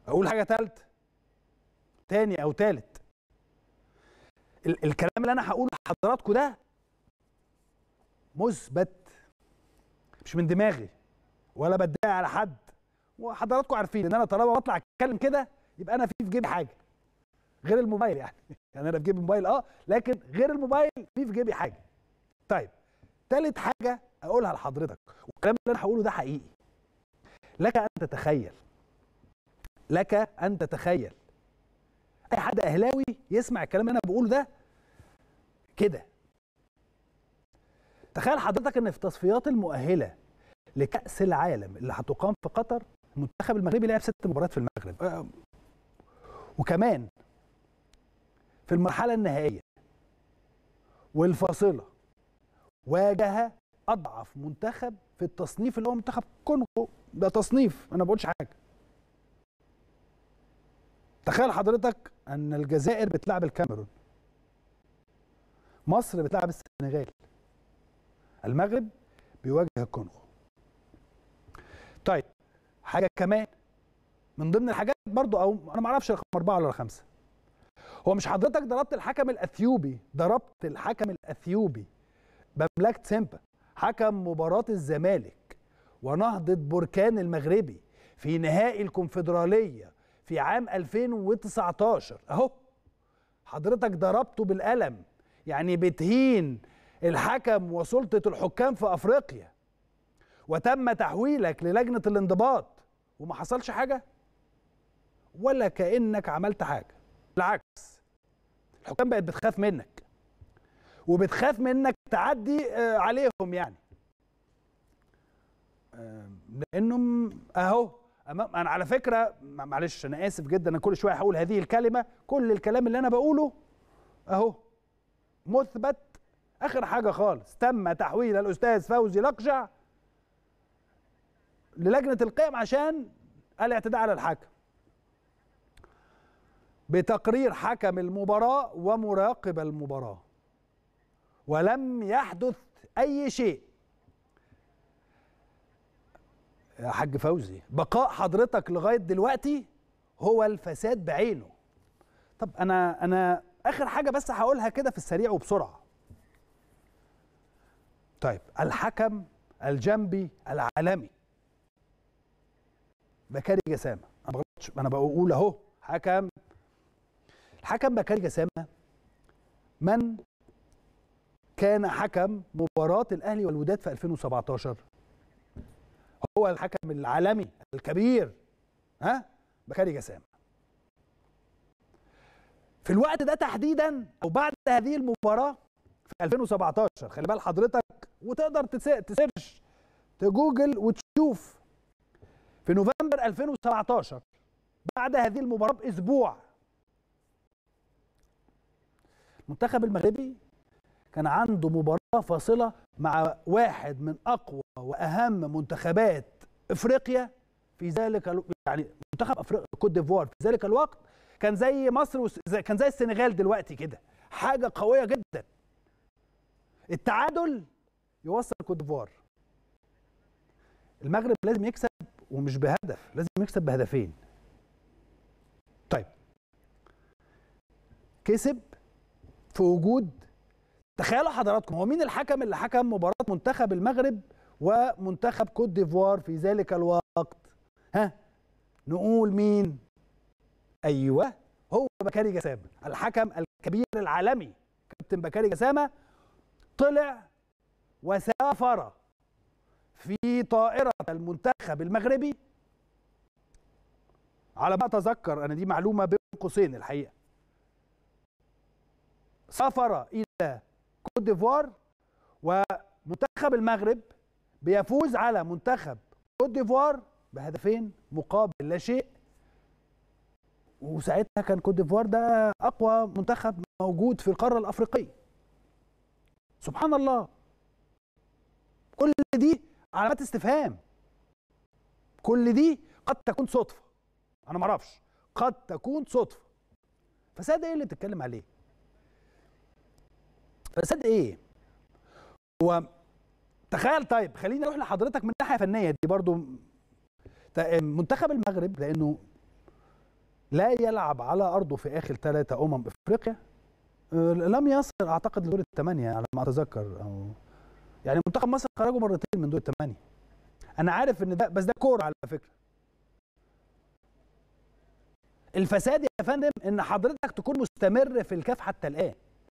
اقول حاجه ثالثه تاني او ثالث الكلام اللي انا هقوله لحضراتكم ده مثبت مش من دماغي ولا بدعي على حد وحضراتكم عارفين ان انا طالما بطلع اتكلم كده يبقى انا في في جيبي حاجه غير الموبايل يعني يعني انا في جيبي الموبايل اه لكن غير الموبايل في في جيبي حاجه طيب ثالث حاجه اقولها لحضرتك والكلام اللي انا هقوله ده حقيقي لك ان تتخيل لك ان تتخيل اي حد اهلاوي يسمع الكلام اللي انا بقوله ده كده تخيل حضرتك ان في تصفيات المؤهله لكاس العالم اللي هتقام في قطر المنتخب المغربي لعب ست مباريات في المغرب آه، وكمان في المرحله النهائيه والفاصله واجه اضعف منتخب في التصنيف اللي هو منتخب كونغو ده تصنيف انا ما بقولش حاجه تخيل حضرتك ان الجزائر بتلعب الكاميرون مصر بتلعب السنغال المغرب بيواجه الكونغو طيب حاجه كمان من ضمن الحاجات برضو او انا ما اعرفش رقم اربعه ولا خمسه هو مش حضرتك ضربت الحكم الاثيوبي ضربت الحكم الاثيوبي بمملكه سيمبا حكم مباراه الزمالك ونهضه بركان المغربي في نهائي الكونفدراليه في عام 2019 اهو حضرتك ضربته بالقلم يعني بتهين الحكم وسلطه الحكام في افريقيا وتم تحويلك للجنه الانضباط وما حصلش حاجه ولا كانك عملت حاجه بالعكس الحكام بقت بتخاف منك وبتخاف منك تعدي آه، عليهم يعني آه، لانهم اهو امام انا على فكره مع- معلش انا اسف جدا انا كل شويه هقول هذه الكلمه كل الكلام اللي انا بقوله اهو مثبت اخر حاجه خالص تم تحويل الاستاذ فوزي لقجع للجنه القيم عشان الاعتداء على الحكم بتقرير حكم المباراه ومراقب المباراه ولم يحدث اي شيء يا حاج فوزي بقاء حضرتك لغايه دلوقتي هو الفساد بعينه طب انا انا اخر حاجه بس هقولها كده في السريع وبسرعه طيب الحكم الجنبي العالمي بكاري جسامه انا ما بغلطش انا بقول اهو حكم الحكم بكاري جسامه من كان حكم مباراه الاهلي والوداد في 2017 هو الحكم العالمي الكبير ها بكاري جسامه في الوقت ده تحديدا او بعد هذه المباراه في 2017 خلي بال حضرتك وتقدر تس- تسيرش تجوجل وتشوف في نوفمبر 2017 بعد هذه المباراه باسبوع المنتخب المغربي كان عنده مباراه فاصله مع واحد من اقوى واهم منتخبات افريقيا في ذلك الو... يعني منتخب افريقيا كوت ديفوار في ذلك الوقت كان زي مصر وس... زي- كان زي السنغال دلوقتي كده حاجه قويه جدا التعادل يوصل كوت ديفوار المغرب لازم يكسب ومش بهدف لازم يكسب بهدفين طيب كسب في وجود تخيلوا حضراتكم هو مين الحكم اللي حكم مباراة منتخب المغرب ومنتخب كوت ديفوار في ذلك الوقت ها نقول مين ايوه هو بكاري جسامه الحكم الكبير العالمي كابتن بكاري جسامه طلع وسافر في طائرة المنتخب المغربي على ما أتذكر أنا دي معلومة بين قوسين الحقيقة سافر إلى كوت ديفوار ومنتخب المغرب بيفوز على منتخب كوت ديفوار بهدفين مقابل لا شيء وساعتها كان كوت ديفوار ده اقوى منتخب موجود في القاره الافريقيه سبحان الله كل دي علامات استفهام كل دي قد تكون صدفه انا ما اعرفش قد تكون صدفه فساد ايه اللي بتتكلم عليه فساد ايه هو تخيل طيب خليني اروح لحضرتك من ناحيه فنيه دي برضو ت- منتخب المغرب لانه لا يلعب على ارضه في اخر ثلاثه امم افريقيا آه، لم يصل اعتقد لدور الثمانيه على ما اتذكر او يعني منتخب مصر خرجوا مرتين من دور الثمانيه انا عارف ان ده بس ده كوره على فكره الفساد يا فندم ان حضرتك تكون مستمر في الكاف حتى الان